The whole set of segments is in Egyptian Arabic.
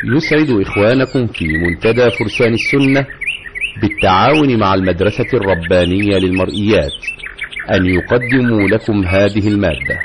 يسعد إخوانكم في منتدى فرسان السنة بالتعاون مع المدرسة الربانية للمرئيات أن يقدموا لكم هذه المادة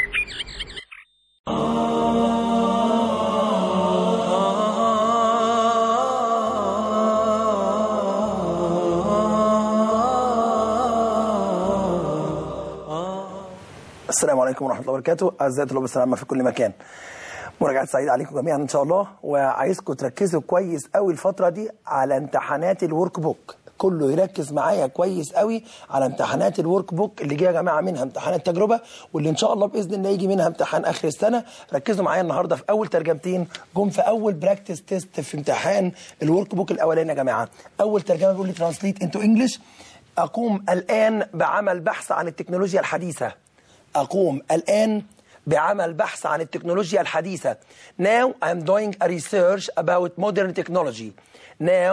السلام عليكم ورحمة الله وبركاته أعزائي طلاب السلامة في كل مكان مراجعة سعيدة عليكم جميعا إن شاء الله وعايزكم تركزوا كويس قوي الفترة دي على امتحانات الورك بوك كله يركز معايا كويس قوي على امتحانات الورك بوك اللي جايه يا جماعه منها امتحانات تجربه واللي ان شاء الله باذن الله يجي منها امتحان اخر السنه ركزوا معايا النهارده في اول ترجمتين جم في اول براكتس تيست في امتحان الورك بوك الاولاني يا جماعه اول ترجمه بيقول لي ترانسليت انتو انجلش اقوم الان بعمل بحث عن التكنولوجيا الحديثه أقوم الآن بعمل بحث عن التكنولوجيا الحديثة Now I'm doing a research about modern technology Now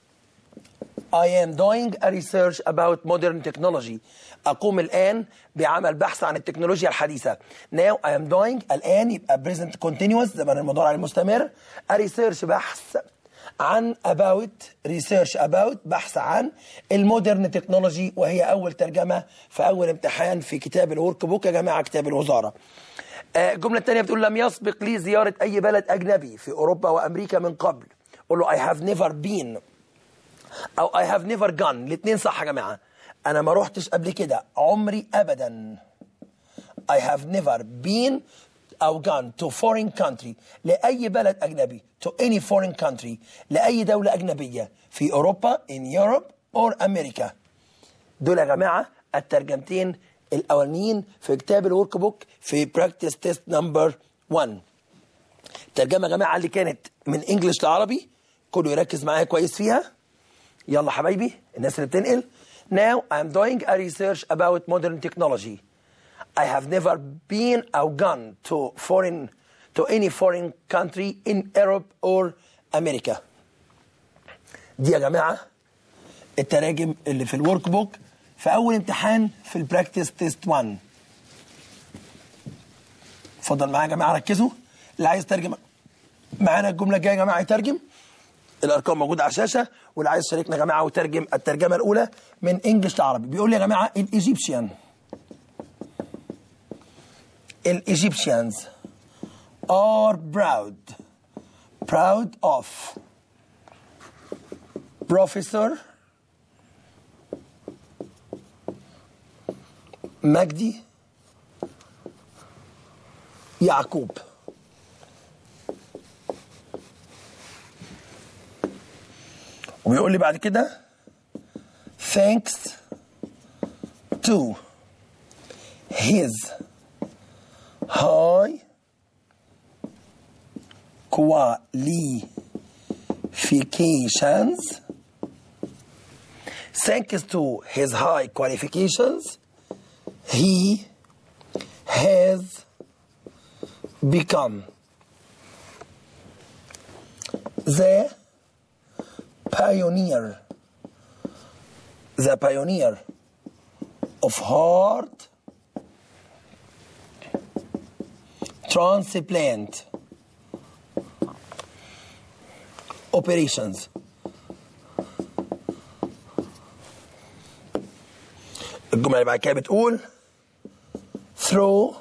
I am doing a research about modern technology أقوم الآن بعمل بحث عن التكنولوجيا الحديثة Now I am doing الآن يبقى present continuous زمن المضارع المستمر a research بحث عن about research about بحث عن المودرن تكنولوجي وهي أول ترجمة في أول امتحان في كتاب الورك بوك يا جماعة كتاب الوزارة آه، الجملة الثانية بتقول لم يسبق لي زيارة أي بلد أجنبي في أوروبا وأمريكا من قبل قول له I have never been أو I have never gone الاثنين صح يا جماعة أنا ما روحتش قبل كده عمري أبدا I have never been أو gone to foreign country لأي بلد أجنبي to any foreign country لأي دولة أجنبية في أوروبا in Europe or America دول يا جماعة الترجمتين الأولانيين في كتاب الورك بوك في براكتس تيست نمبر 1 الترجمة يا جماعة اللي كانت من انجلش لعربي كله يركز معايا كويس فيها يلا حبايبي الناس اللي بتنقل Now I'm doing a research about modern technology I have never been or gone to foreign to any foreign country in Europe or America. دي يا جماعة التراجم اللي في الورك بوك في أول امتحان في البراكتس تيست 1. اتفضل معايا يا جماعة ركزوا اللي عايز ترجم معانا الجملة الجاية يا جماعة يترجم الأرقام موجودة على الشاشة واللي عايز يشاركنا يا جماعة وترجم الترجمة الأولى من انجلش لعربي بيقول لي يا جماعة الإيجيبشيان الإيجيبشيانز are proud proud of Professor مجدي يعقوب وبيقول لي بعد كده thanks to his high qualifications thanks to his high qualifications he has become the pioneer the pioneer of heart transplant operations. الجملة اللي بعد كده بتقول through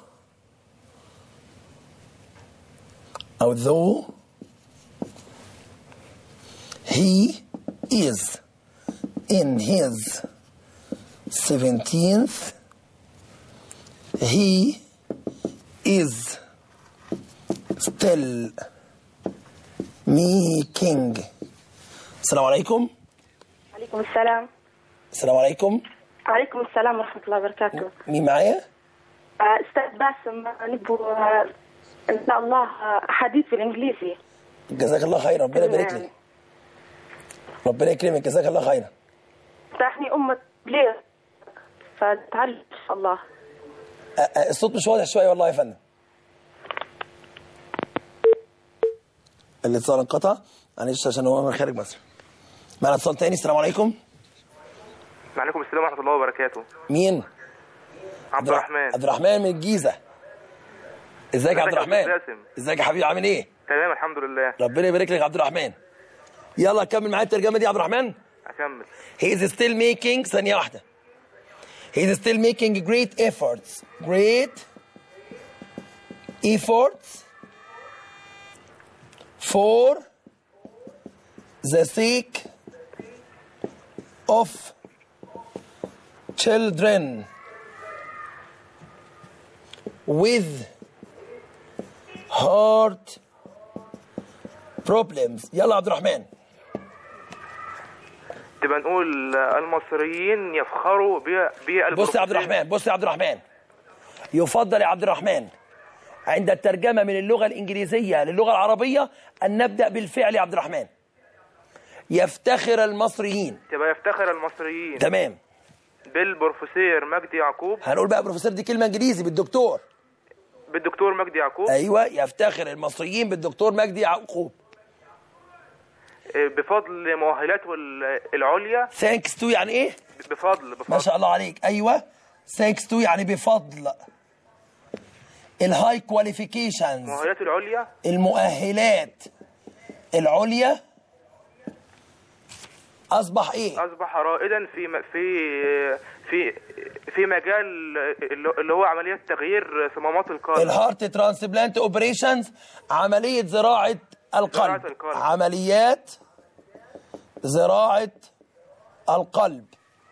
although he is in his 17th he is still making السلام عليكم عليكم السلام السلام عليكم عليكم السلام ورحمة الله وبركاته مين معايا؟ آه، أستاذ باسم نبو آه، إن شاء الله آه، حديث بالإنجليزي جزاك الله خير ربنا يبارك لك ربنا يكرمك جزاك الله خيرا تحني أمة ليه فتعلم إن شاء الله أ- أ- الصوت مش واضح شويه والله يا فندم الاتصال انقطع معلش عشان هو من خارج مصر معنا اتصال تاني السلام عليكم وعليكم السلام ورحمة الله وبركاته مين عبد الر- الرحمن عبد الرحمن من الجيزه ازيك يا عبد ازيك يا الرحمن أستاذ باسم؟ ازيك يا حبيبي عامل ايه تمام الحمد لله ربنا يبارك لك يا عبد الرحمن يلا كمل معايا الترجمه دي يا عبد الرحمن اكمل he is still making ثانيه واحده he is still making great efforts great efforts for the sake of children with heart problems يلا عبد الرحمن تبقى نقول المصريين يفخروا ب ب بص يا عبد الرحمن بص يا عبد الرحمن يفضل يا عبد الرحمن عند الترجمة من اللغة الإنجليزية للغة العربية أن نبدأ بالفعل يا عبد الرحمن يفتخر المصريين تبقى يفتخر المصريين تمام بالبروفيسور مجدي يعقوب هنقول بقى بروفيسور دي كلمة إنجليزي بالدكتور بالدكتور مجدي يعقوب أيوة يفتخر المصريين بالدكتور مجدي يعقوب آه، بفضل مؤهلاته ال- العليا ثانكس تو يعني إيه؟ بفضل ما بفضل شاء الله عليك أيوة ثانكس تو يعني بفضل الهاي كواليفيكيشنز مؤهلاته العليا المؤهلات العليا اصبح ايه اصبح رائدا في م- في في في مجال اللي اللي هو عمليه تغيير صمامات القلب الهارت ترانسبلانت اوبريشنز عمليه زراعه القلب زراعة القلب. عمليات زراعه القلب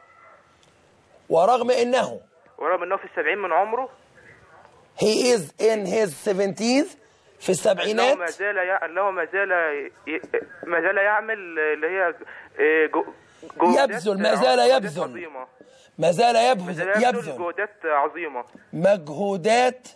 ورغم انه ورغم انه في السبعين من عمره he is in his 70s في انه السبعينات ما زال يع- انه ما زال ي- ما زال يعمل اللي هي آه، جو- جهودات يبذل، ما زال جهودات يبذل. عظيمه ما زال ما يبذل, زال يبذل يبذل جهودات عظيمه مجهودات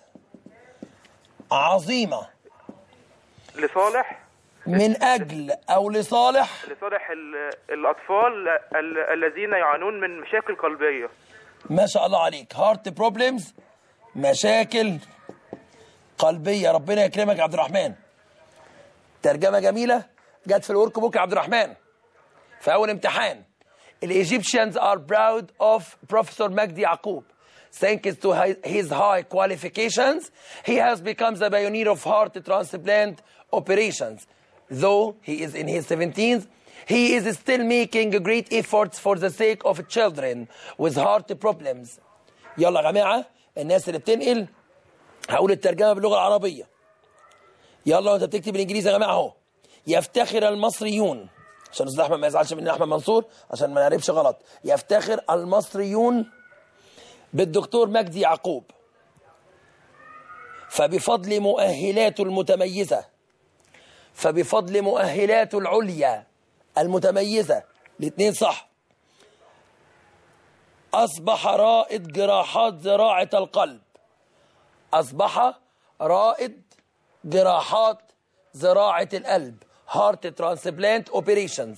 عظيمه لصالح من اجل او لصالح لصالح ال- الاطفال ال- الذين يعانون من مشاكل قلبيه ما شاء الله عليك هارت بروبلمز مشاكل قلبيه ربنا يكرمك يا عبد الرحمن ترجمه جميله جت في الورك بوك يا عبد الرحمن في اول امتحان الايجيبشنز are proud of Professor Magdi Yaqub Thanks to hi- his high qualifications, he has become the pioneer of heart transplant operations. Though he is in his 17s, he is still making great efforts for the sake of children with heart problems. يلا يا جماعة الناس اللي بتنقل هقول الترجمة باللغة العربية يلا وانت بتكتب الانجليزي يا جماعه اهو يفتخر المصريون عشان الاستاذ احمد ما يزعلش مني احمد منصور عشان ما نعرفش غلط يفتخر المصريون بالدكتور مجدي يعقوب فبفضل مؤهلاته المتميزه فبفضل مؤهلاته العليا المتميزه الاثنين صح اصبح رائد جراحات زراعه القلب أصبح رائد جراحات زراعة القلب هارت ترانسبلانت اوبريشنز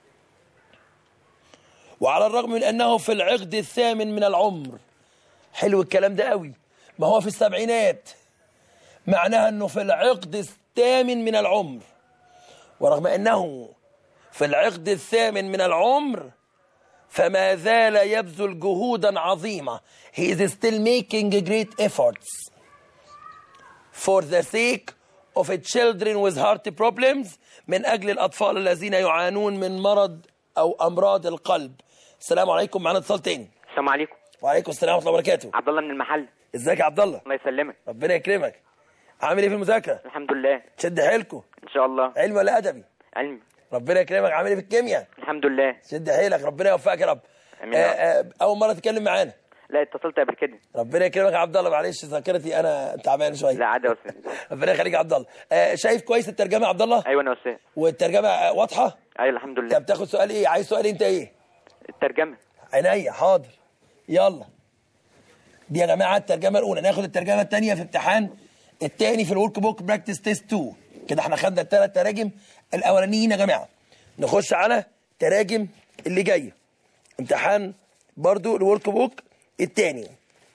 وعلى الرغم من أنه في العقد الثامن من العمر حلو الكلام ده قوي ما هو في السبعينات معناها أنه في العقد الثامن من العمر ورغم أنه في العقد الثامن من العمر فما زال يبذل جهودا عظيمة he is still making great efforts for the sake of children with heart problems من أجل الأطفال الذين يعانون من مرض أو أمراض القلب السلام عليكم معنا اتصال تاني السلام عليكم وعليكم السلام ورحمة الله وبركاته عبد الله من المحل ازيك يا عبد الله الله يسلمك ربنا يكرمك عامل ايه في المذاكرة الحمد لله شد حيلكم ان شاء الله علم ولا أدبي علمي ربنا يكرمك عامل ايه في الكيمياء الحمد لله شد حيلك ربنا يوفقك يا رب آمين آه يا رب. آه أول مرة تتكلم معانا لا اتصلت قبل كده ربنا يكرمك يا عبد الله معلش ذاكرتي انا تعبان شويه لا عادي يا استاذ ربنا يخليك يا عبد الله آه شايف كويس الترجمه يا عبد الله ايوه انا استاذ والترجمه آه، واضحه ايوه الحمد لله طب تاخد سؤال ايه عايز سؤال انت ايه الترجمه عينيا حاضر يلا دي يا جماعه الترجمه الاولى ناخد الترجمه الثانيه في امتحان الثاني في الورك بوك براكتس تيست 2 كده احنا خدنا الثلاث تراجم الاولانيين يا جماعه نخش على تراجم اللي جايه امتحان برضو الورك بوك الثاني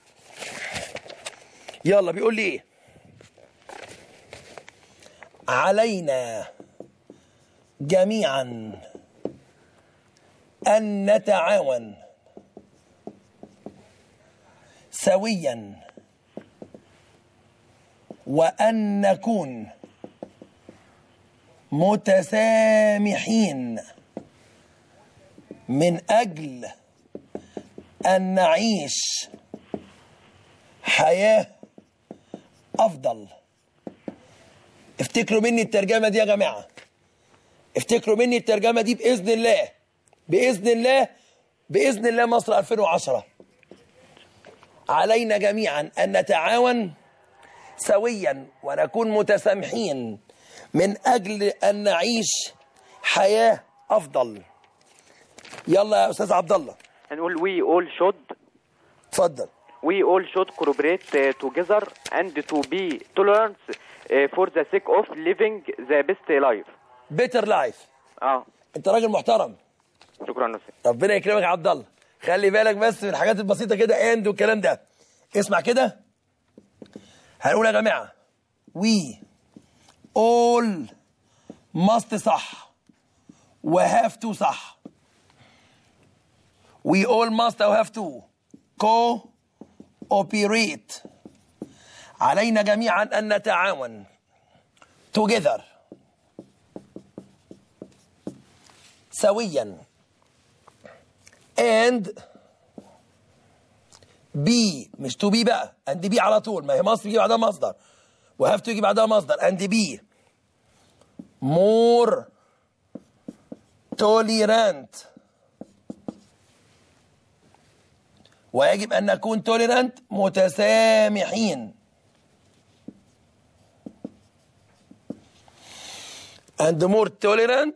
يلا بيقول لي ايه علينا جميعا ان نتعاون سويا وان نكون متسامحين من أجل أن نعيش حياة أفضل افتكروا مني الترجمة دي يا جماعة افتكروا مني الترجمة دي بإذن الله بإذن الله بإذن الله مصر 2010 علينا جميعا أن نتعاون سويا ونكون متسامحين من أجل أن نعيش حياة أفضل يلا يا أستاذ عبد الله هنقول we all should اتفضل we all should cooperate uh, together and to be tolerant uh, for the sake of living the best life بيتر لايف اه انت راجل محترم شكرا نصير ربنا يكرمك يا عبد الله خلي بالك بس من الحاجات البسيطه كده اند والكلام ده اسمع كده هنقول يا جماعه وي اول ماست صح وهاف تو صح وي اول ماست او هاف تو كو اوبريت علينا جميعا ان نتعاون together سويا and بي مش تو بي بقى اند بي على طول ما هي مصر يجي بعدها مصدر وهاف تو يجي بعدها مصدر اند بي مور توليرانت ويجب ان نكون توليرانت متسامحين and more tolerant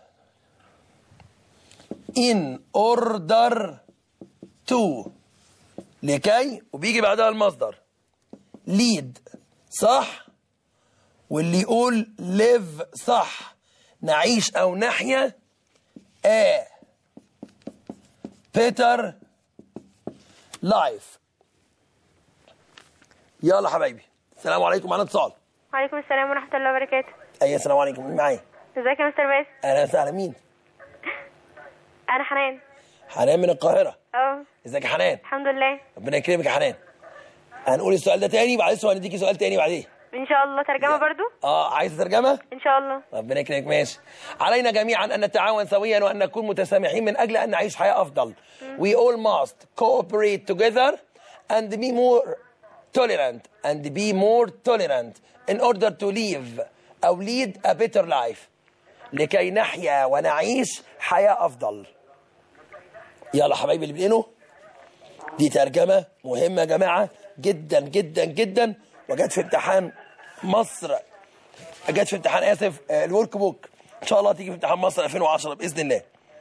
in order to لكي وبيجي بعدها المصدر lead صح واللي يقول live صح نعيش او نحيا a better life يلا حبايبي السلام عليكم معانا اتصال وعليكم السلام ورحمة الله وبركاته اي السلام عليكم مين معايا ازيك يا مستر باسم اهلا وسهلا مين انا حنان حنان من القاهره اه ازيك يا حنان الحمد لله ربنا يكرمك يا حنان هنقول السؤال ده تاني بعد السؤال نديكي سؤال تاني بعدين ان شاء الله ترجمة برضو اه عايز ترجمه ان شاء الله ربنا يكرمك ماشي علينا جميعا ان نتعاون سويا وان نكون متسامحين من اجل ان نعيش حياه افضل we all must cooperate together and be more tolerant and be more tolerant in order to live او lead a better life لكي نحيا ونعيش حياه افضل يلا حبايبي اللي بينقلوا دي ترجمة مهمة يا جماعة جدا جدا جدا وجت في امتحان مصر جت في امتحان اسف آه، الورك بوك ان شاء الله تيجي في امتحان مصر 2010 باذن الله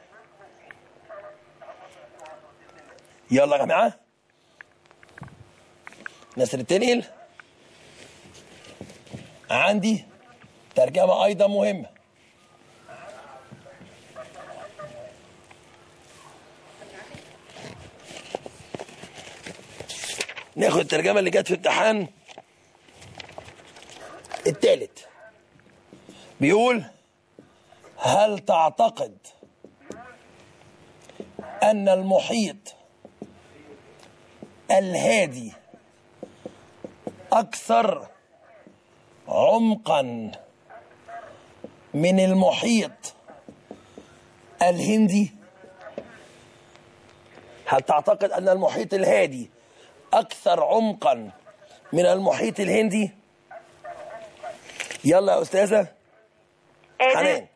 يلا يا جماعة الناس اللي بتنقل عندي ترجمة أيضا مهمة ناخد الترجمة اللي جت في امتحان التالت بيقول هل تعتقد أن المحيط الهادي أكثر عمقا من المحيط الهندي هل تعتقد أن المحيط الهادي أكثر عمقا من المحيط الهندي يلا يا أستاذة آه، دي- حنان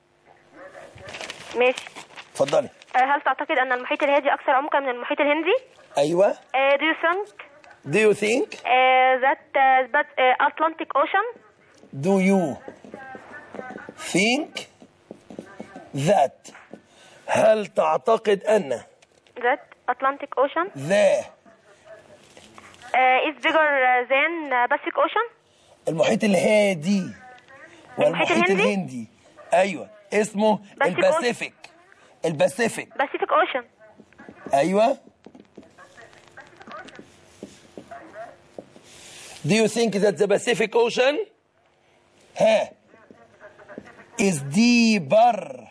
ماشي اتفضلي آه، هل تعتقد ان المحيط الهادي اكثر عمقا من المحيط الهندي أيوة آه، do you think Do you think uh, that uh, that uh, Atlantic Ocean Do you think that هل تعتقد أن that Atlantic Ocean the uh, is bigger uh, than uh, Pacific Ocean المحيط الهادي والمحيط الهندي؟ الهندي أيوة اسمه Pacific الباسيفيك الباسيفيك Pacific Ocean أيوة Do you think that the Pacific Ocean ها is deeper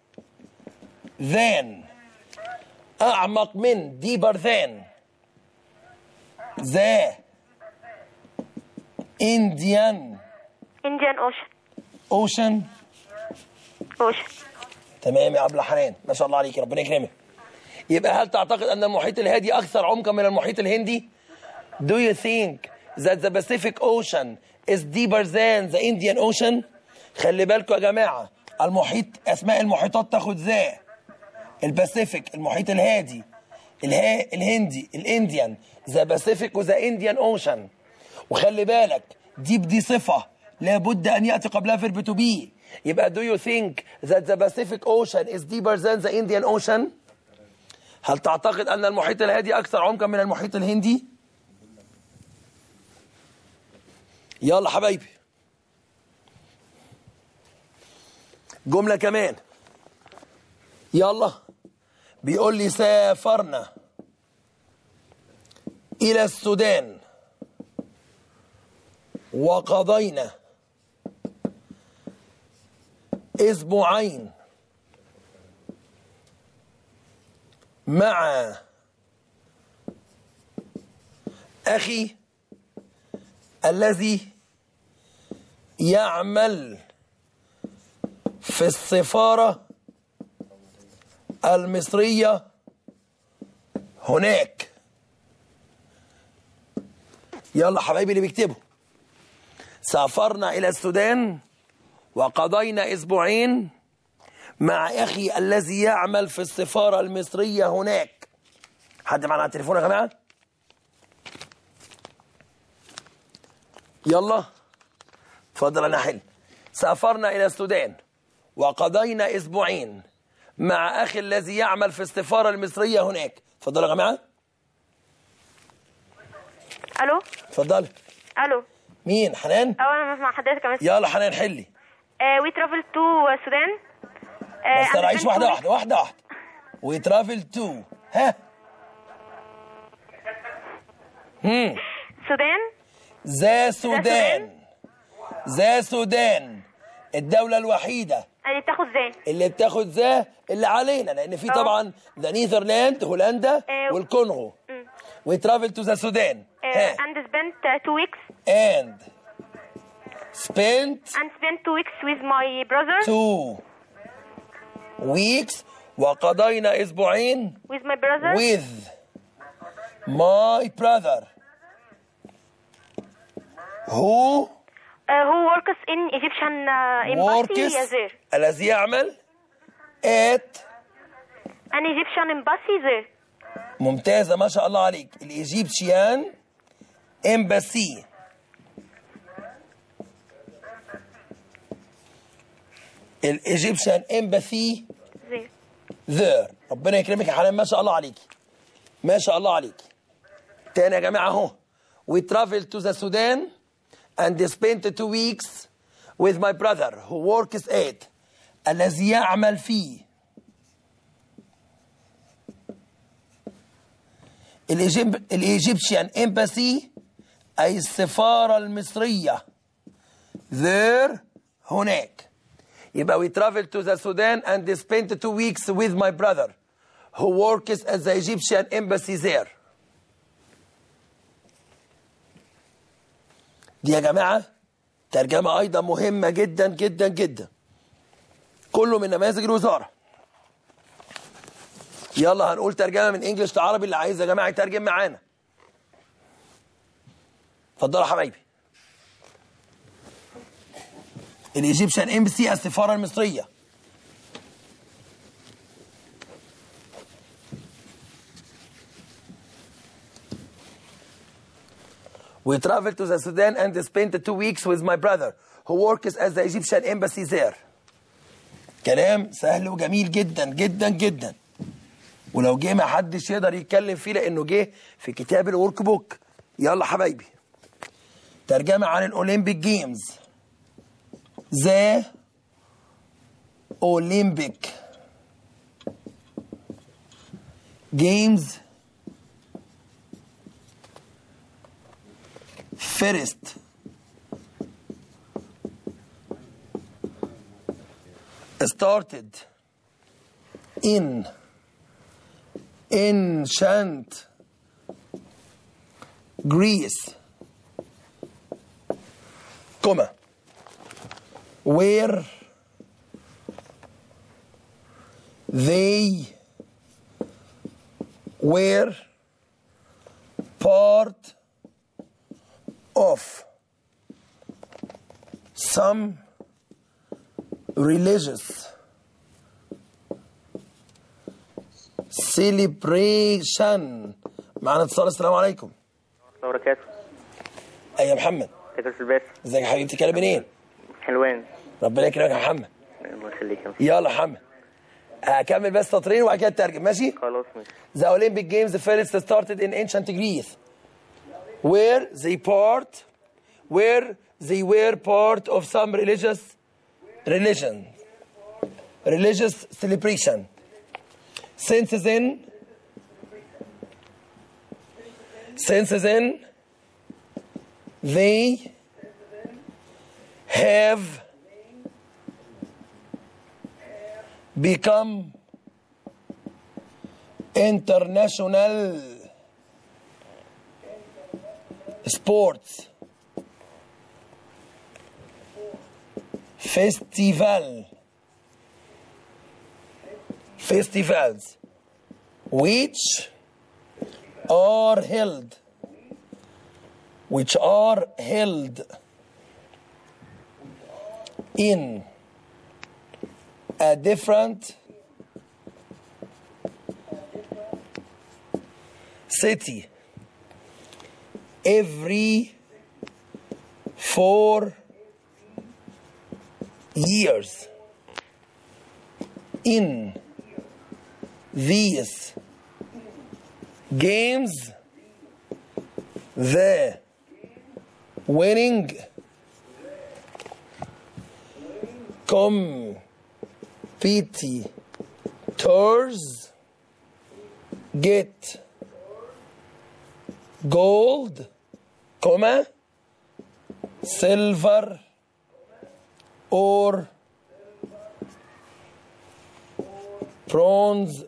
than أعمق من deeper than the Indian Indian Ocean Ocean اوشن تمام يا ابله حنان ما شاء الله عليك ربنا يكرمك يبقى هل تعتقد ان المحيط الهادي اكثر عمقا من المحيط الهندي Do you think that the Pacific Ocean is deeper than the Indian Ocean خلي بالكم يا جماعه المحيط اسماء المحيطات تاخد ذا الباسيفيك المحيط الهادي الها الهندي الانديان ذا باسيفيك وذا انديان اوشن وخلي بالك ديب دي صفه لابد ان ياتي قبلها فيرب تو بي يبقى do you think that the Pacific Ocean is deeper than the Indian Ocean هل تعتقد ان المحيط الهادي اكثر عمقا من المحيط الهندي يلا حبايبي جمله كمان يلا بيقول لي سافرنا إلى السودان وقضينا أسبوعين مع أخي الذي يعمل في السفارة المصرية هناك يلا حبايبي اللي بيكتبوا سافرنا إلى السودان وقضينا أسبوعين مع أخي الذي يعمل في السفارة المصرية هناك حد معنا على التليفون يا جماعة يلا اتفضل أنا حل سافرنا إلى السودان وقضينا أسبوعين مع أخي الذي يعمل في السفارة المصرية هناك اتفضل يا جماعة الو اتفضل الو مين حنان اه انا مع حضرتك يا مستر يلا حنان حلي وي ترافل تو السودان آه، بس انا عايش understand واحدة two واحدة واحدة واحدة وي ترافل تو ها هم السودان ذا سودان السودان؟ ذا سودان الدولة الوحيدة اللي بتاخد زي اللي بتاخد ذا اللي علينا لان في اه. طبعا ذا نيذرلاند هولندا اه. والكونغو وي ترافل تو ذا سودان ها and spent uh, two weeks and spent and spent two weeks with my brother two weeks وقضينا اسبوعين with my brother with my brother who uh, who works in Egyptian uh, embassy works there الذي يعمل at an Egyptian embassy there ممتازة ما شاء الله عليك الإيجيبشيان امباسي الإيجيبشيان امباثي there there ربنا يكرمك يا حنان ما شاء الله عليك ما شاء الله عليك تاني يا جماعة اهو we traveled to the Sudan and spent two weeks with my brother who works at الذي يعمل فيه الإيجيب- الإيجيبشيان امباسي أي السفارة المصرية there هناك يبقى we traveled to the Sudan and spent two weeks with my brother who works at the Egyptian embassy there دي يا جماعة ترجمة أيضا مهمة جدا جدا جدا كله من نماذج الوزارة يلا هنقول ترجمة من انجلش لعربي اللي عايز يا جماعة يترجم معانا اتفضلوا يا حبايبي الايجيبشن امبسي السفاره المصريه We traveled to the Sudan and spent two weeks with my brother who works as the Egyptian embassy there. كلام سهل وجميل جدا جدا جدا ولو جه ما حدش يقدر يتكلم فيه لانه جه في كتاب الورك بوك يلا حبايبي ترجمه عن الاولمبيك جيمز ذا اولمبيك جيمز first started in ancient Greece, comma, where they were part of some religious celebration معنا اتصال السلام عليكم وبركاته اي يا محمد كده الباس ازيك يا حبيبي بتتكلم منين حلوان ربنا يكرمك يا محمد الله يخليك يا محمد. يلا يا محمد هكمل بس تطرين وبعد كده ترجم ماشي خلاص ماشي The Olympic Games first started in ancient Greece where they part where they were part of some religious religion religious celebration since then since then they have become international sports festival festivals which are held which are held in a different city every four years in these games the winning competitors get gold, comma, silver, or bronze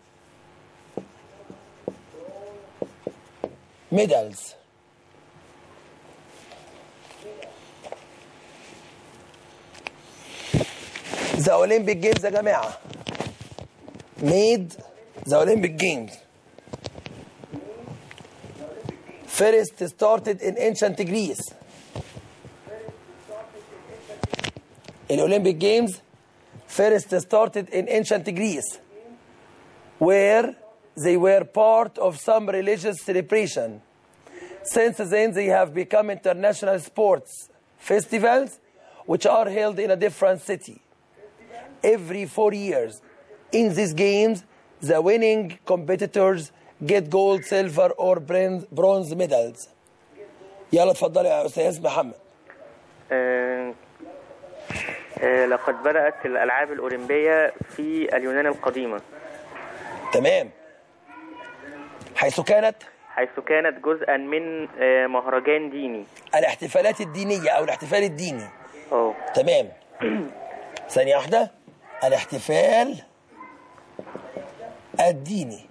medals. The Olympic Games يا جماعة made the Olympic Games first started in ancient Greece. The Olympic Games first started in ancient Greece, where they were part of some religious celebration. Since then, they have become international sports festivals, which are held in a different city every four years. In these games, the winning competitors get gold, silver, or bronze bronze medals. يلا اتفضل يا استاذ محمد. آه، آه، لقد بدأت الألعاب الأولمبية في اليونان القديمة تمام. حيث كانت حيث كانت جزءا من آه، مهرجان ديني الاحتفالات الدينية أو الاحتفال الديني. اه تمام. ثانية واحدة. الاحتفال الديني.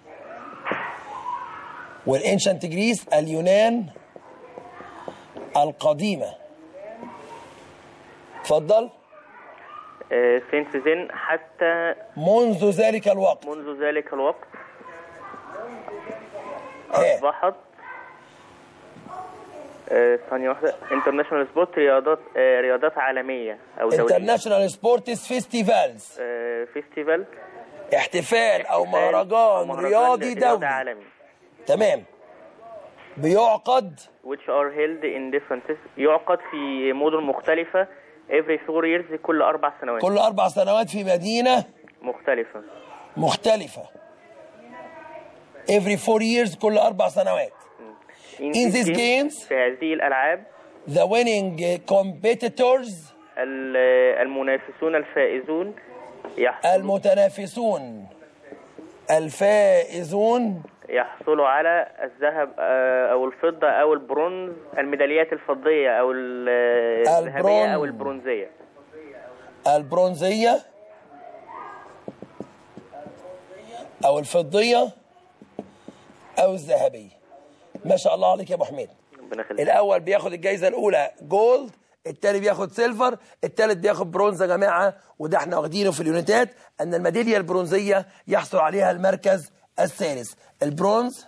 والانشنت جريس اليونان القديمة. اتفضل. آه، سينس زين حتى منذ ذلك الوقت منذ ذلك الوقت إيه. أصبحت آه، ثانية واحدة انترناشونال سبورت رياضات آه، رياضات عالمية أو دولية انترناشونال سبورتس فيستيفالز آه، فيستيفال احتفال او أو مهرجان رياضي رياضي دولي عالمي تمام بيعقد which are held in different cities. يعقد في مدن مختلفة every four years كل أربع سنوات كل اربع سنوات في مدينه مختلفة مختلفه every four years كل اربع سنوات In these games- في هذه الألعاب the winning competitors ال- المنافسون الفائزون يحصلوا, المتنافسون الفائزون يحصلوا على الذهب آه، أو الفضة أو البرونز الميداليات الفضية أو ال- الذهبية أو البرونز. البرونزية البرونزيه او الفضيه او الذهبيه ما شاء الله عليك يا ابو حميد ربنا يخليك الاول بياخد الجائزه الاولى جولد التاني بياخد سيلفر التالت بياخد برونز يا جماعه وده احنا واخدينه في اليونتات ان الميداليه البرونزيه يحصل عليها المركز الثالث البرونز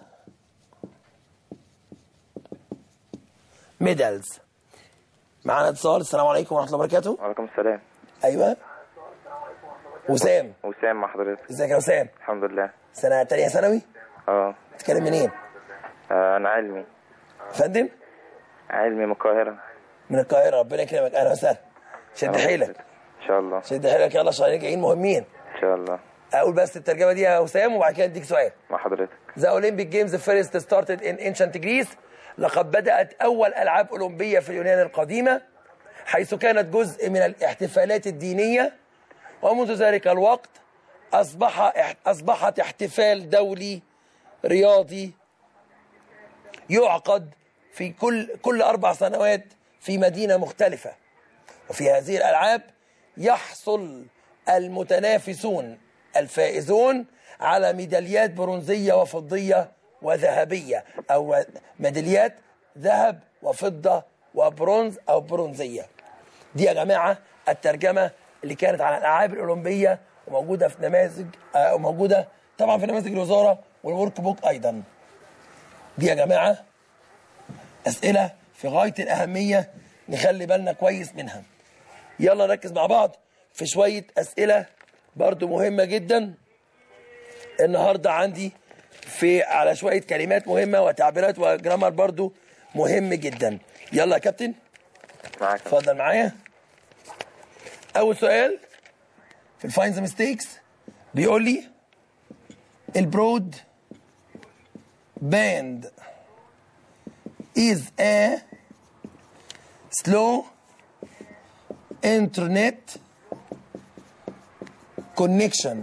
ميدالز معانا اتصال السلام عليكم ورحمه الله وبركاته وعليكم السلام ايوه وسام وسام مع حضرتك ازيك يا وسام الحمد لله سنه تانية ثانوي اه بتتكلم منين آه، انا علمي فندم علمي من القاهرة من القاهره ربنا يكرمك اهلا وسهلا شد حيلك ان شاء الله شد حيلك يلا عشان جايين مهمين ان شاء الله اقول بس الترجمه دي يا وسام وبعد كده اديك سؤال مع حضرتك The Olympic Games first started in ancient Greece لقد بدأت أول ألعاب أولمبية في اليونان القديمة حيث كانت جزء من الاحتفالات الدينية ومنذ ذلك الوقت أصبح أصبحت احتفال دولي رياضي يعقد في كل كل أربع سنوات في مدينة مختلفة وفي هذه الألعاب يحصل المتنافسون الفائزون على ميداليات برونزية وفضية وذهبية أو ميداليات ذهب وفضة وبرونز أو برونزية دي يا جماعة الترجمة اللي كانت على الألعاب الأولمبية وموجودة في نماذج آه، وموجودة طبعا في نماذج الوزارة والورك بوك أيضا دي يا جماعة أسئلة في غاية الأهمية نخلي بالنا كويس منها يلا نركز مع بعض في شوية أسئلة برضو مهمة جدا النهاردة عندي في على شوية كلمات مهمة وتعبيرات وجرامر برضو مهم جدا يلا يا كابتن معاك اتفضل معايا أول سؤال في الفاينز ميستيكس بيقول لي البرود باند is a slow internet connection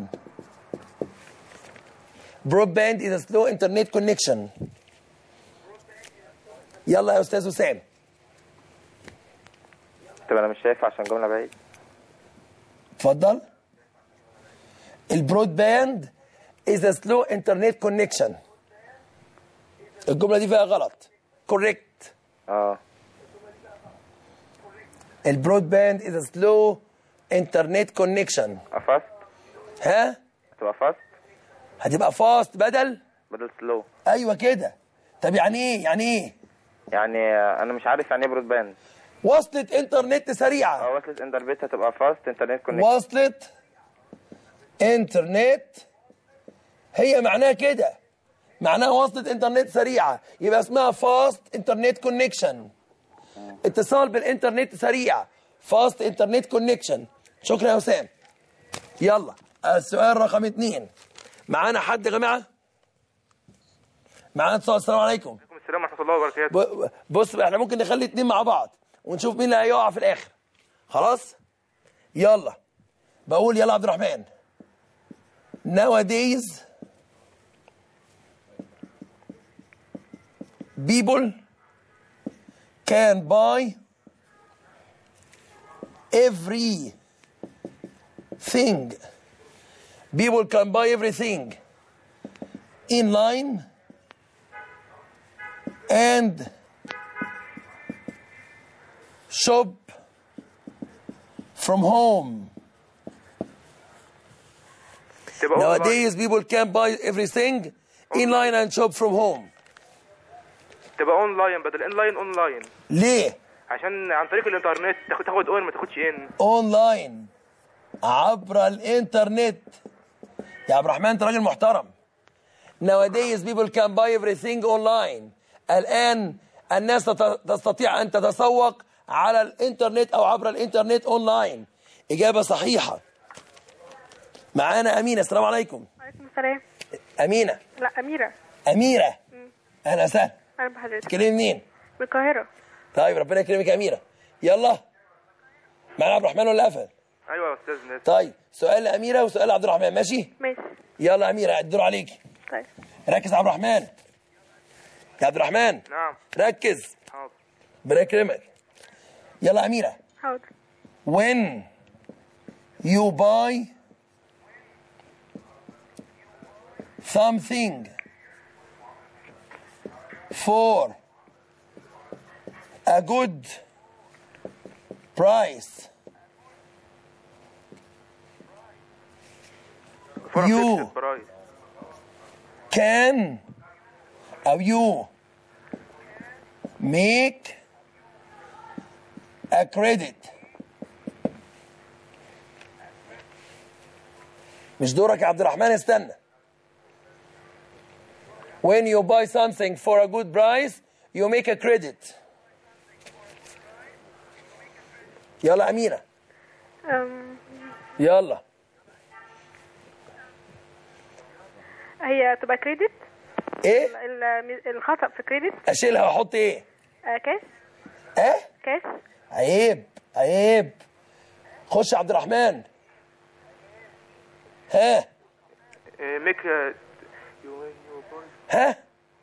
broadband is a slow internet connection يلا يا استاذ وسام طب انا مش شايف عشان جملة بعيد اتفضل البرود باند is a slow internet connection الجملة دي فيها غلط correct اه البرود باند is a slow internet connection افاست ها تبقى فاست هتبقى فاست بدل بدل سلو ايوه كده طب يعني ايه يعني ايه يعني آه، انا مش عارف يعني ايه برود باند وصلت انترنت سريعه اه وصلت انتربيت هتبقى فاست انترنت كونكت وصلت انترنت هي معناها كده معناها وصلت انترنت سريعه يبقى اسمها فاست انترنت كونكشن اتصال بالانترنت سريع فاست انترنت كونكشن شكرا يا وسام يلا السؤال رقم اتنين معانا حد يا جماعه معانا اتصال السلام عليكم عليكم السلام ورحمه الله وبركاته ب- بص بقى، احنا ممكن نخلي اتنين مع بعض ونشوف مين اللي هيقع في الاخر خلاص يلا بقول يلا عبد الرحمن nowadays people can buy every thing people can buy everything in line and shop from home. تبقى أونلاين. Nowadays, people can buy everything inline and shop from home. تبقى اونلاين بدل انلاين اونلاين ليه؟ عشان عن طريق الانترنت تاخد تاخد اون ما تاخدش ان اونلاين عبر الانترنت يا عبد الرحمن انت راجل محترم nowadays people can buy everything online الان الناس تت- تستطيع ان تتسوق على الانترنت او عبر الانترنت اونلاين اجابه صحيحه معانا امينه السلام عليكم وعليكم السلام امينه لا أميرة اميره اهلا وسهلا أنا بحضرتك تكلمي منين من القاهرة طيب ربنا يكرمك يا اميره يلا معانا عبد الرحمن ولا قفل ايوه يا استاذ ناس طيب سؤال لاميره وسؤال لعبد الرحمن ماشي ماشي يلا يا اميره الدور عليكي طيب ركز يا عبد الرحمن يا عبد الرحمن نعم ركز حاضر ربنا يكرمك يلا يا اميره حاضر when you buy something for a good برايس for a You. fixed price can أو you make a credit مش دورك يا عبد الرحمن استنى when you buy something for a good price you make a credit يلا أميرة أم، يلا هي تبقى كريدت ايه ال- الخطأ في كريدت اشيلها واحط ايه آه، كاش اه كاش عيب عيب خش يا عبد الرحمن ها ميك you you buy ها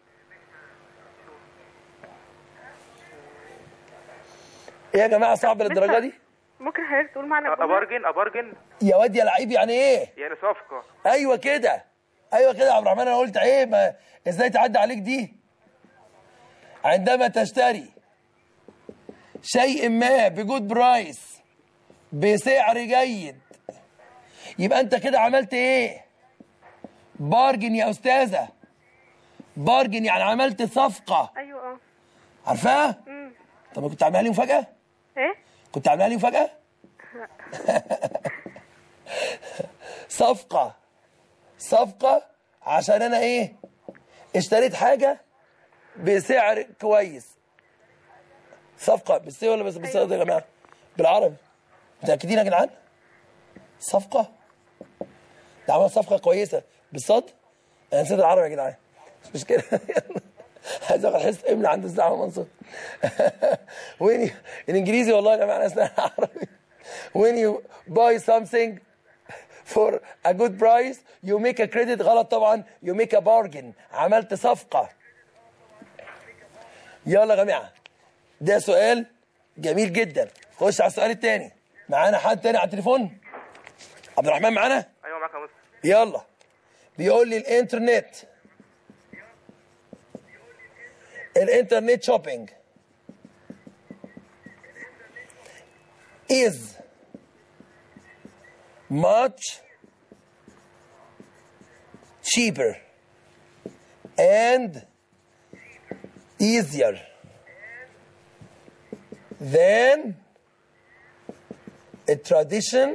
ايه يا جماعه صعب للدرجه دي ممكن حضرتك تقول معنى الجملة؟ ابارجن ابارجن يا واد يا لعيب يعني ايه يعني صفقه ايوه كده ايوه كده يا عبد الرحمن انا قلت عيب ما- ازاي تعدي عليك دي عندما تشتري شيء ما بجود برايس بسعر جيد يبقى انت كده عملت ايه بارجن يا استاذه بارجن يعني عملت صفقه ايوه اه عارفاها طب ما كنت عاملها لي مفاجاه ايه كنت عاملها لي مفاجاه صفقه صفقه عشان انا ايه اشتريت حاجه بسعر كويس صفقه بالسي ولا بس بالسي يا جماعه بالعربي متاكدين يا جدعان صفقه ده عمل صفقه كويسه بالصاد انا نسيت العربي يا جدعان مش مشكله عايز اخد حصه املا عند الزعمه منصور وين الانجليزي والله يا جماعه انا اسمع العربي when you buy something for a good price you make a credit غلط طبعا you make a bargain عملت صفقة يلا يا جماعة ده سؤال جميل جدا خش على السؤال التاني معانا حد تاني على التليفون عبد الرحمن معانا ايوه معاك يا مستر يلا بيقول لي الانترنت الانترنت شوبينج is much cheaper and easier than a tradition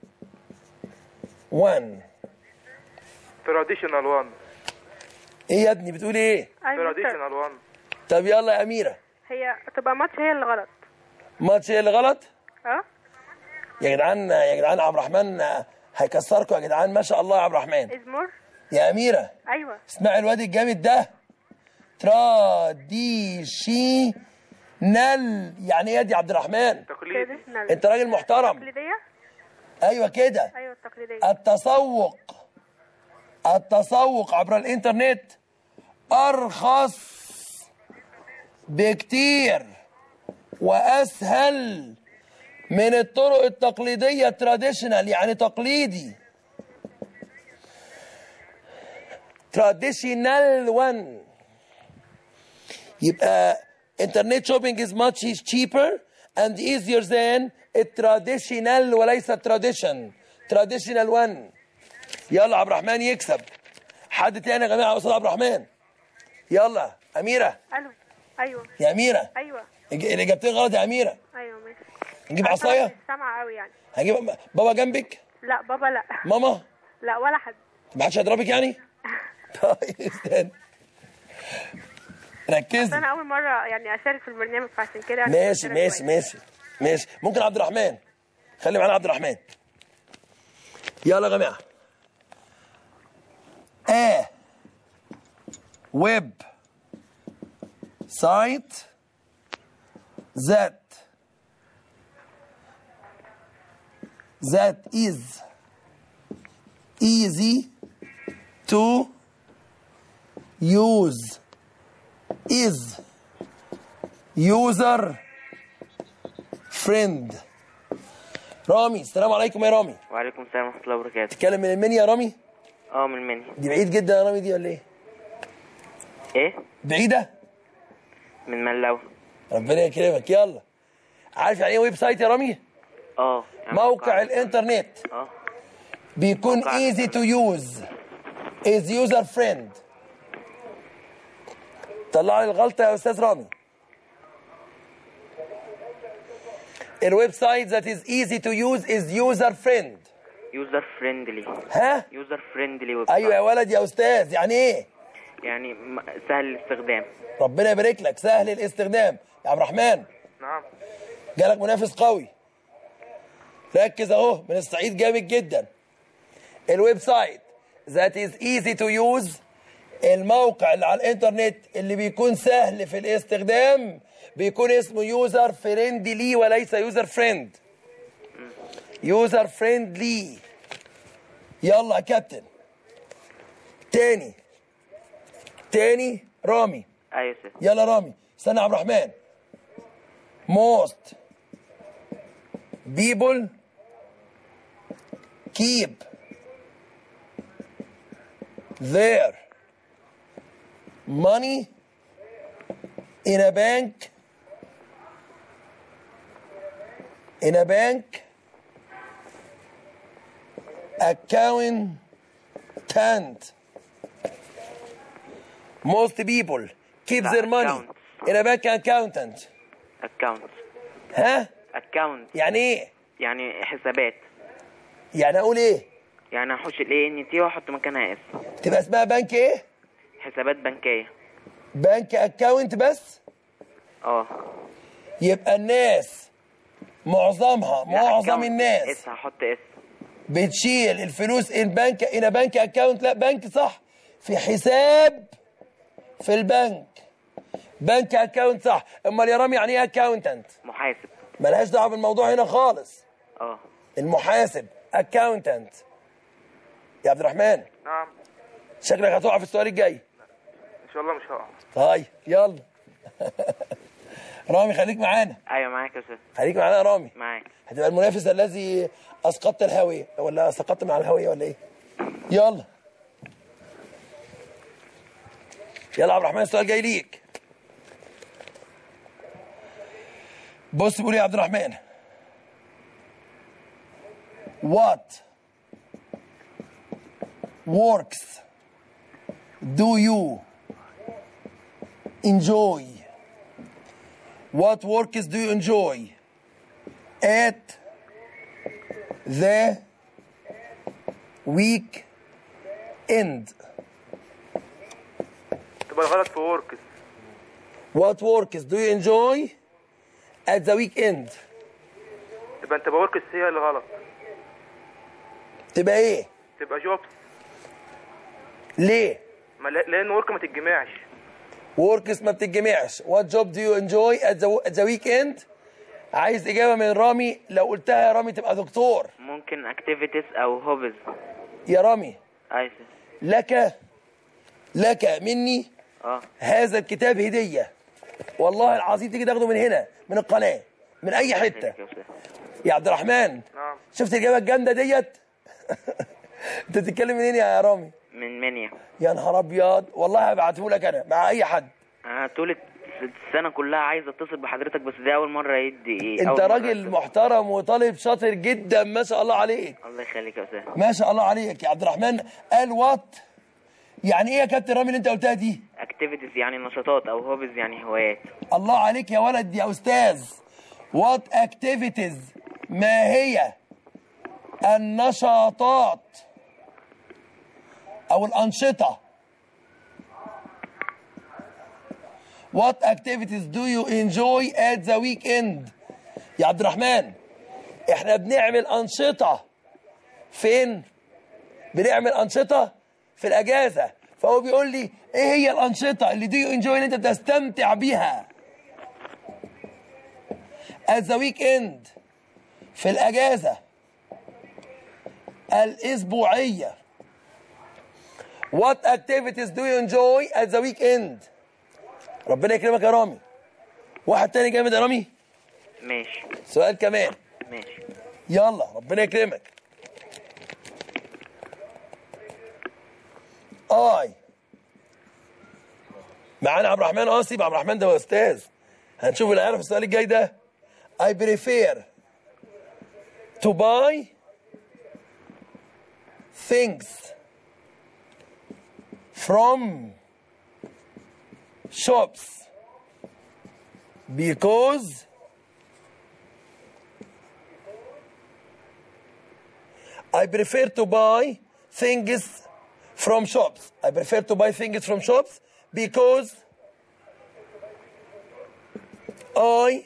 one تراديشنال وان ايه يا ابني بتقول ايه ايوه مستر. تراديشنال وان طب يلا يا اميره هي تبقى ماتش هي اللي غلط ماتش ايه اللي غلط اه يا جدعان يا جدعان عبد الرحمن هيكسركم يا جدعان ما شاء الله يا عبد الرحمن ازمور يا اميره ايوه اسمعي الواد الجامد ده تراديشي نل يعني ايه يا دي عبد الرحمن تقليدي تراديشنال انت راجل محترم تقليديه ايوه كده ايوه التقليديه التسوق التسوق عبر الانترنت ارخص بكتير واسهل من الطرق التقليديه تراديشنال يعني تقليدي تراديشنال وان يبقى انترنت شوبينج از ماتش cheaper and easier than التراديشنال وليس التراديشن تراديشنال وان يلا عبد الرحمن يكسب حد تاني يا جماعه قصاد عبد الرحمن يلا اميره الو ايوه يا اميره ايوه الج- الاجابتين غلط يا اميره ايوه ماشي نجيب أصلاً عصايه مش سامعه قوي يعني هجيب بابا جنبك لا بابا لا ماما لا ولا حد ما حدش هيضربك يعني طيب استنى بس ركزي انا اول مره يعني اشارك في البرنامج فعشان كده يعني ماشي كنت ماشي كويس. ماشي ماشي ممكن عبد الرحمن خلي معانا عبد الرحمن يلا يا جماعه ا ويب سايت that that is easy to use is user friend رامي السلام عليكم يا رامي وعليكم السلام ورحمة الله وبركاته تتكلم من المنيا يا رامي اه من المنيا دي بعيد جدا يا رامي دي ولا ايه ايه بعيده من ملاوي ربنا يكرمك يلا عارف يعني ايه ويب سايت يا رامي اه يعني موقع الانترنت اه بيكون موقع easy to use is user friend طلع لي الغلطة يا أستاذ رامي الويب سايت that is easy to use is user friend يوزر فريندلي ها يوزر فريندلي ويب ايوه يا ولد يا استاذ يعني ايه يعني م- سهل الاستخدام ربنا يبارك لك سهل الاستخدام يا عبد الرحمن نعم جالك منافس قوي ركز اهو من الصعيد جامد جدا الويب سايت that is easy to use الموقع اللي على الانترنت اللي بيكون سهل في الاستخدام بيكون اسمه يوزر فريندلي وليس يوزر فريند يوزر فريندلي يلا يا كابتن تاني تاني رامي ايوه سير يلا رامي استنى يا عبد الرحمن most people keep their money in a bank in a bank accountant most people keep their money Account. in a bank accountant اكونت ها اكونت يعني ايه يعني حسابات يعني اقول ايه يعني احوش الاي ان تي واحط مكانها اس تبقى اسمها بنك ايه حسابات بنكيه بنك اكاونت بس اه يبقى الناس معظمها لا، معظم account. الناس اس هحط اس بتشيل الفلوس ان بنك ان بنك اكاونت لا بنك صح في حساب في البنك بنك اكاونت صح امال يا رامي يعني ايه اكاونتنت محاسب ملهاش دعوه بالموضوع هنا خالص اه المحاسب اكاونتنت يا عبد الرحمن نعم شكلك هتقع في السؤال الجاي ان شاء الله مش هقع طيب يلا رامي خليك معانا ايوه معاك يا استاذ خليك معانا يا رامي معاك هتبقى المنافس الذي اسقطت الهويه ولا سقطت مع الهويه ولا ايه يلا يلا عبد الرحمن السؤال جاي ليك بص بيقول إيه يا عبد الرحمن what works do you enjoy what works do you enjoy at the week end تبقى الغلط في وركس what works do you enjoy at the weekend تبقى انت بوركس هي اللي غلط تبقى ايه تبقى جوبس ليه ما لا- لان ورك ما تتجمعش works ما بتتجمعش what job do you enjoy at the, at the weekend عايز اجابه من رامي لو قلتها يا رامي تبقى دكتور ممكن اكتيفيتيز او هوبز يا رامي ايوه سير. لك لك مني اه هذا الكتاب هديه والله العظيم تيجي تاخده من هنا من القناه من اي حته خليك يا أستاذ. يا عبد الرحمن نعم شفت الاجابه الجامده ديت انت بتتكلم منين يا رامي من منيا يا نهار ابيض والله هبعته لك انا مع اي حد انا طول السنه كلها عايز اتصل بحضرتك بس دي اول مره يدي ايه انت أول مرة راجل أتصل. محترم وطالب شاطر جدا ما شاء الله عليك الله يخليك يا استاذ ما شاء الله عليك يا عبد الرحمن قال وات يعني ايه يا كابتن رامي اللي انت قلتها دي اكتيفيتيز يعني نشاطات او هوبز يعني هوايات الله عليك يا ولد يا استاذ وات اكتيفيتيز ما هي النشاطات او الانشطه What activities do you enjoy at the weekend يا عبد الرحمن احنا بنعمل انشطه فين بنعمل انشطه في الاجازه فهو بيقول لي ايه هي الانشطه اللي دو يو انجوي اللي انت بتستمتع بيها at the weekend في الاجازه الاسبوعيه what activities do you enjoy at the weekend ربنا يكرمك يا رامي واحد تاني جامد يا رامي ماشي سؤال كمان ماشي يلا ربنا يكرمك اي معانا عبد الرحمن قاسي عبد الرحمن ده هو استاذ هنشوف اللي هيعرف السؤال الجاي ده I prefer to buy things from shops because I prefer to buy things from shops. I prefer to buy things from shops because I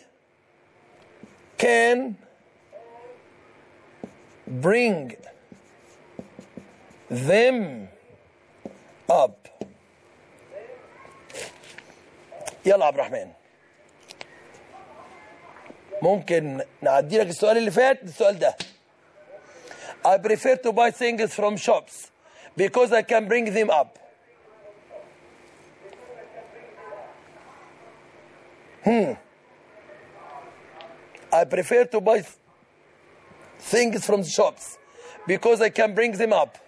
can bring them up. يلا عبد الرحمن ممكن نعدي لك السؤال اللي فات السؤال ده I prefer to buy things from shops because I can bring them up. Hmm. I prefer to buy th- things from shops because I can bring them up.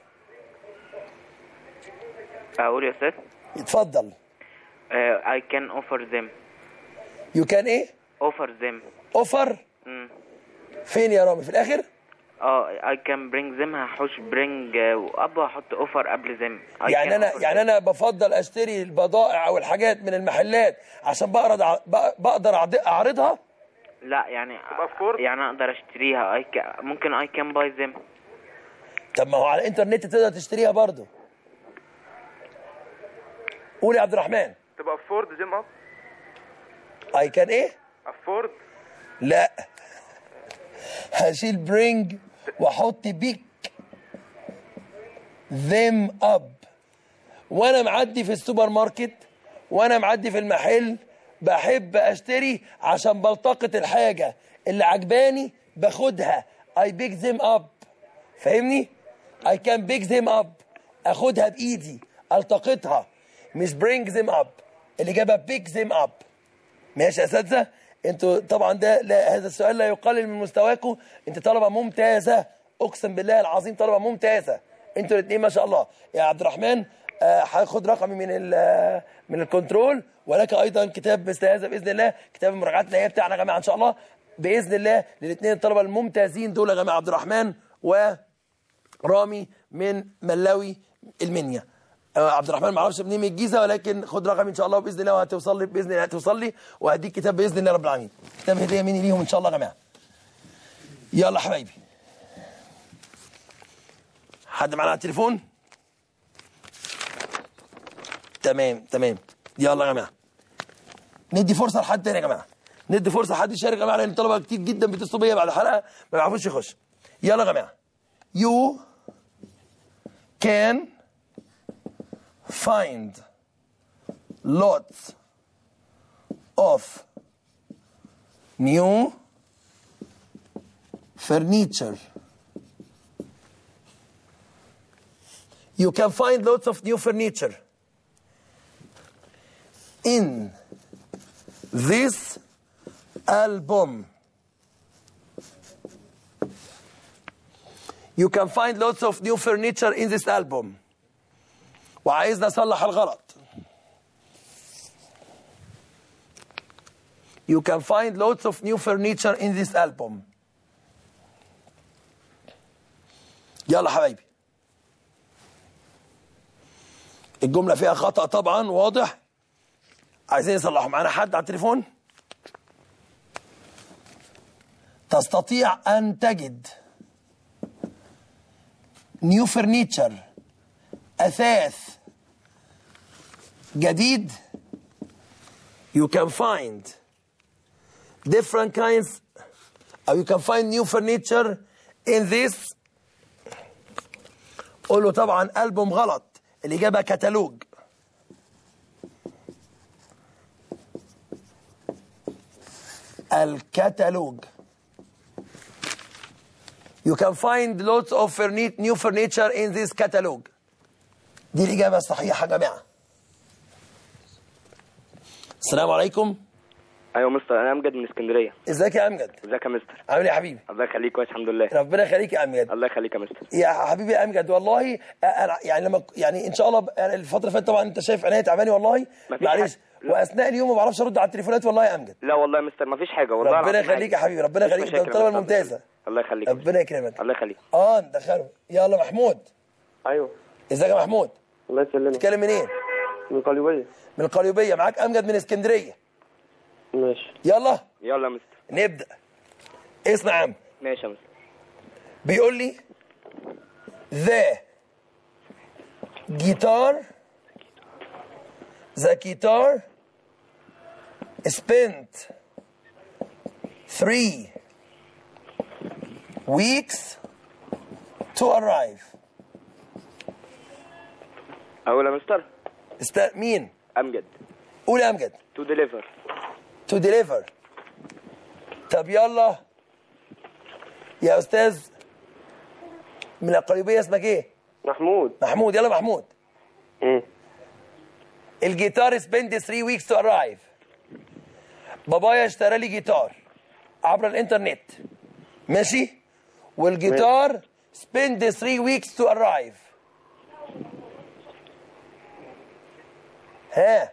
اقول يا استاذ اتفضل. uh, I can offer them You can ايه؟ offer them offer مم. فين يا رامي في الاخر؟ اه I can bring them هحوش bring uh, up وهحط offer قبل them I يعني can انا offer يعني them. انا بفضل اشتري البضائع او الحاجات من المحلات عشان بقدر ع- بق- بقدر أعد- اعرضها لا يعني تبقى فور. يعني اقدر اشتريها I can, ممكن I can buy them طب ما هو على الانترنت تقدر تشتريها برضه قول يا عبد الرحمن تبقى افورد زيم اب اي كان ايه افورد لا هشيل برينج واحط بيك them up وانا معدي في السوبر ماركت وانا معدي في المحل بحب اشتري عشان بلتقط الحاجه اللي عجباني باخدها I pick them up فاهمني I can pick them up اخدها بايدي التقطها مش bring them up الاجابه pick them up ماشي يا اساتذه انتوا طبعا ده لا هذا السؤال لا يقلل من مستواكم انت طلبه ممتازه اقسم بالله العظيم طلبه ممتازه انتوا الاثنين ما شاء الله يا عبد الرحمن آه، هاخد رقمي من ال آه، من الكنترول ولك ايضا كتاب مثل هذا باذن الله كتاب المراجعات النهائيه بتاعنا يا جماعه ان شاء الله باذن الله للاثنين الطلبه الممتازين دول يا جماعه عبد الرحمن ورامي من ملاوي المنيا آه، عبد الرحمن ما اعرفش منين من الجيزه ولكن خد رقمي ان شاء الله باذن الله وهتوصل لي باذن الله هتوصل لي وهديك كتاب باذن الله رب العالمين كتاب هديه مني ليهم ان شاء الله يا جماعه يلا يا حبايبي حد معانا على التليفون تمام تمام يلا يا جماعه ندي فرصه لحد تاني يا جماعه ندي فرصه لحد يشارك يا جماعه لان الطلبه كتير جدا بيتصلوا بيا بعد الحلقه ما بيعرفوش يخش يلا يا جماعه you can find lots of new furniture. You can find lots of new furniture in this album. You can find lots of new furniture in this album. وعايزنا اصلح الغلط. You can find lots of new furniture in this album. يلا حبايبي. الجملة فيها خطأ طبعا واضح. عايزين يصلحوا معانا حد على التليفون؟ تستطيع أن تجد نيو فرنيتشر أثاث جديد you can find different kinds or you can find new furniture in this قول له طبعا ألبوم غلط الإجابة كتالوج الكتالوج You can find lots of furni- new furniture in this catalog. دي الإجابة الصحيحة يا جماعة. السلام عليكم. ايوه مستر انا امجد من اسكندريه ازيك يا أمجد؟ ازيك يا مستر عامل إيه يا حبيبي؟ الله يخليك كويس الحمد لله ربنا يخليك يا أمجد. الله يخليك يا مستر يا حبيبي يا أمجد والله أنا يعني لما يعني إن شاء الله ب- يعني الفترة اللي فاتت طبعا أنت شايف عينيا تعباني والله مفيش معلش واثناء اليوم ما بعرفش ارد على التليفونات والله يا امجد لا والله يا مستر ما فيش حاجه والله ربنا العظيم يخليك يا حاجة. حبيبي ربنا مفيش يخليك ده مشاكل يا الطلبه مستر. الممتازه الله يخليك ربنا يكرمك الله يخليك اه ندخله يلا محمود ايوه ازيك يا محمود الله يسلمك تتكلم منين من قليوبيه من القليوبيه معاك امجد من اسكندريه ماشي يلا يلا يا مستر نبدا اسمع يا عم ماشي يا مستر بيقول لي the guitar the guitar spent three weeks to arrive اقول يا مستر است... مين امجد قول يا امجد تو ديليفر to deliver طب يلا يا استاذ من القليوبيه اسمك ايه محمود محمود يلا محمود مم. الجيتار سبند 3 ويكس تو ارايف بابايا اشترى لي جيتار عبر الانترنت ماشي والجيتار سبند 3 ويكس تو ارايف ها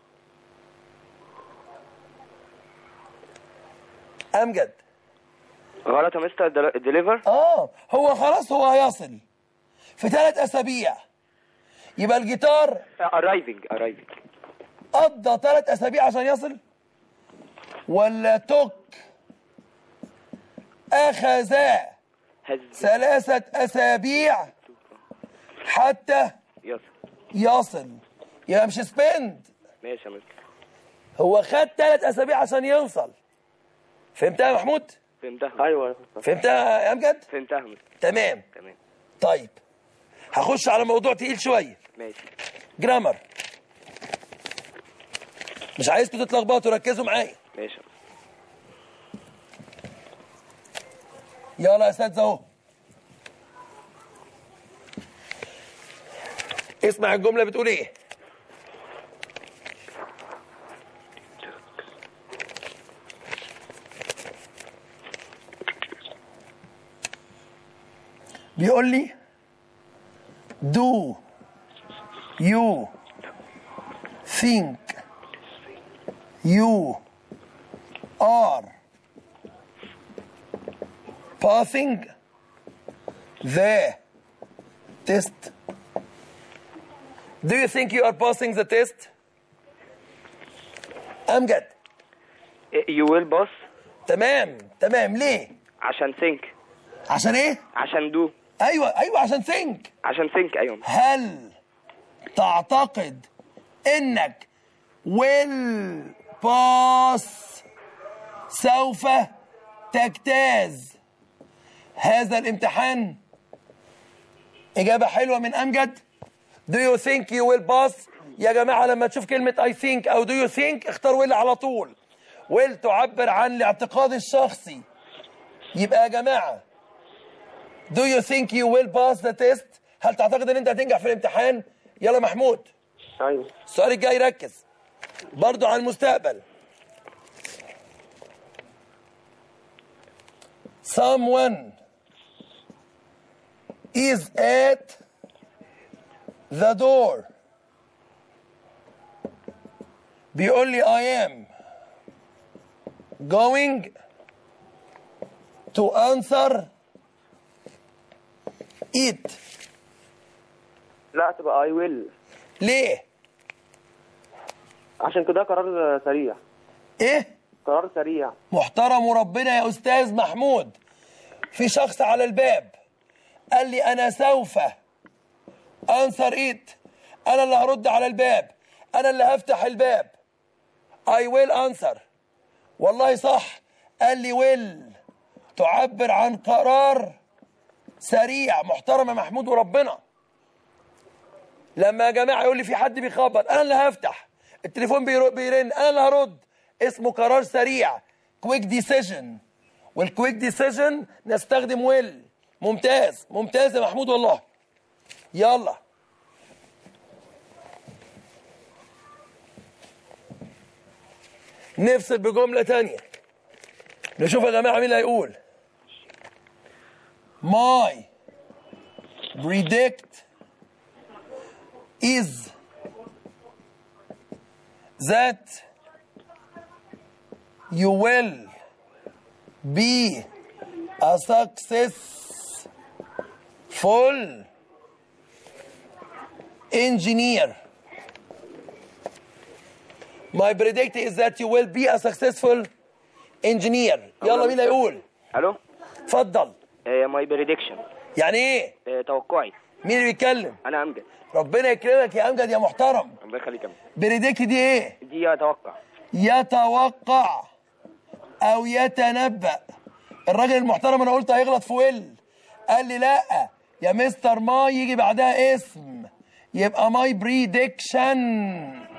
امجد غلط يا مستر ديليفر اه هو خلاص هو هيصل في ثلاث اسابيع يبقى الجيتار ارايفنج ارايفنج قضى ثلاث اسابيع عشان يصل ولا توك اخذ هز ثلاثة اسابيع حتى يلا يصل يبقى مش سبند ماشي يا مستر هو خد ثلاث اسابيع عشان يوصل فهمتها يا محمود فهمتها ايوه فهمتها يا امجد فهمتها يا مستر تمام تمام طيب هخش على موضوع تقيل شويه ماشي جرامر مش عايزكم تتلخبطوا ركزوا معايا ماشي يلا يا اساتذه اهو اسمع الجمله بتقول ايه بيقول لي do you think you are passing the test. Do you think you are passing the test? أمجد يو ويل باص تمام تمام ليه؟ عشان ثينك عشان ايه؟ عشان دو ايوه ايوه عشان think عشان ثينك ايوه هل تعتقد انك will pass سوف تجتاز هذا الامتحان إجابة حلوة من أمجد Do you think you will pass يا جماعة لما تشوف كلمة I think أو do you think اختار will على طول will تعبر عن الاعتقاد الشخصي يبقى يا جماعة Do you think you will pass the test هل تعتقد ان انت هتنجح في الامتحان يلا محمود ايوه السؤال الجاي ركز برضو عن المستقبل someone is at the door بيقول لي I am going to answer it لا تبقى اي ويل ليه عشان كده قرار سريع ايه قرار سريع محترم وربنا يا استاذ محمود في شخص على الباب قال لي انا سوف انصر ايت انا اللي هرد على الباب انا اللي هفتح الباب I will answer والله صح قال لي will تعبر عن قرار سريع محترم يا محمود وربنا لما يا جماعه يقول لي في حد بيخبط انا اللي هفتح التليفون بيرو- بيرن انا اللي هرد اسمه قرار سريع كويك ديسيجن والكويك ديسيجن نستخدم ويل ممتاز ممتاز يا محمود والله يلا نفصل بجملة تانية نشوف يا جماعة مين اللي هيقول My predict is that you will be a successful engineer. My predict is that you will be a successful engineer. يلا مين اللي هيقول؟ الو اتفضل. ماي بريدكشن يعني ايه؟ توقعي مين اللي بيتكلم؟ انا امجد ربنا يكرمك يا امجد يا محترم. الله يخليك يا أمجد. بريدكت دي ايه؟ دي اتوقع يتوقع او يتنبأ الراجل المحترم انا قلت هيغلط في ويل قال لي لا يا مستر ماي يجي بعدها اسم يبقى ماي بريدكشن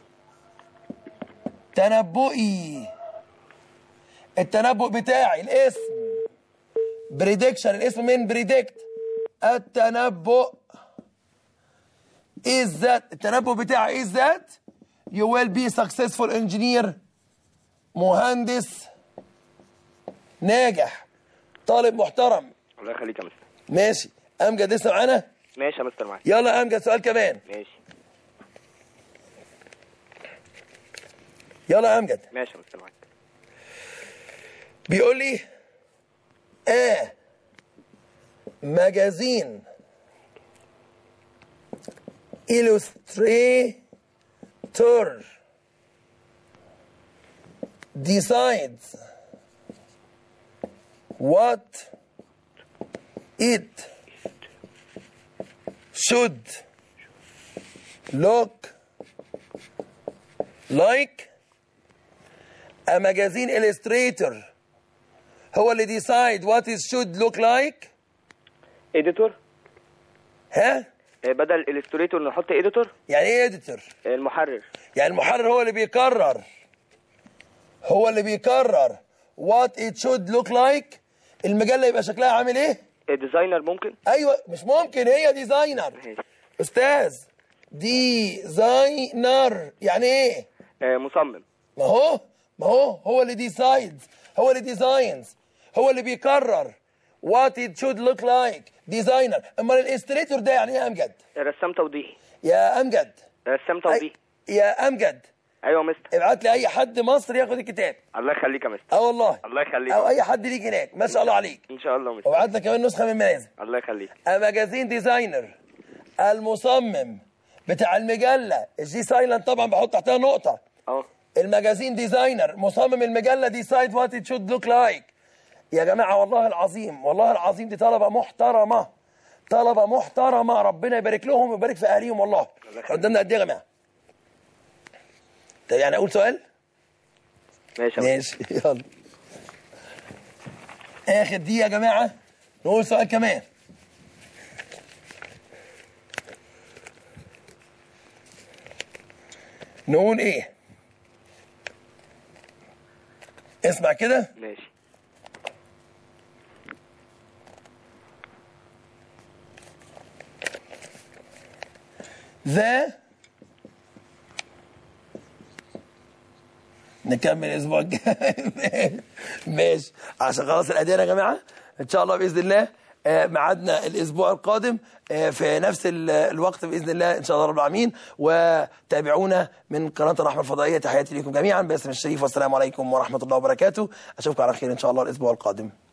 تنبؤي التنبؤ بتاعي الاسم بريدكشن الاسم من بريدكت التنبؤ is that التنبؤ بتاعي is that you will be successful engineer مهندس ناجح طالب محترم الله يخليك يا مستر ماشي امجد لسه معانا ماشي يا مستر معاك يلا يا امجد سؤال كمان ماشي يلا يا امجد ماشي يا مستر معاك بيقول لي اه ماجازين illustrator decides what it should look like a magazine illustrator هو اللي decide what it should look like اديتور ها بدل الستوريتور نحط اديتور يعني ايه editor المحرر يعني المحرر هو اللي بيقرر هو اللي بيقرر what it should look like المجله يبقى شكلها عامل ايه ديزاينر ممكن ايوه مش ممكن هي ديزاينر ماشي. استاذ ديزاينر يعني ايه آه، مصمم ما هو ما هو هو اللي ديسايدز هو اللي ديزاينز هو اللي بيقرر what it should look like ديزاينر امال الاستريتور ده يعني ايه يا امجد رسام توضيح يا امجد رسام أي- توضيح يا امجد ايوه يا مستر ابعت لي اي حد مصري ياخد الكتاب الله يخليك يا مستر اه والله الله يخليك او اي حد ليك هناك ما شاء الله عليك ان شاء الله يا مستر وابعت لك كمان نسخه من ملازم الله يخليك ماجازين ديزاينر المصمم بتاع المجله الجي سايلنت طبعا بحط تحتها نقطه اه الماجازين ديزاينر مصمم المجله ديسايد وات ات شود لوك لايك يا جماعه والله العظيم والله العظيم دي طلبه محترمه طلبه محترمه ربنا يبارك لهم ويبارك في اهاليهم والله قدامنا قد ايه يا جماعه طب يعني اقول سؤال ماشي يا ماشي مستر. يلا اخر دي يا جماعه نقول سؤال كمان نقول ايه اسمع كده ماشي ذا نكمل الاسبوع الجاي ماشي عشان خلاص الاداء يا جماعه ان شاء الله باذن الله آه، ميعادنا الاسبوع القادم آه، في نفس ال- الوقت باذن الله ان شاء الله رب العالمين وتابعونا من قناه الرحمه الفضائيه تحياتي لكم جميعا باسم الشريف والسلام عليكم ورحمه الله وبركاته اشوفكم على خير ان شاء الله الاسبوع القادم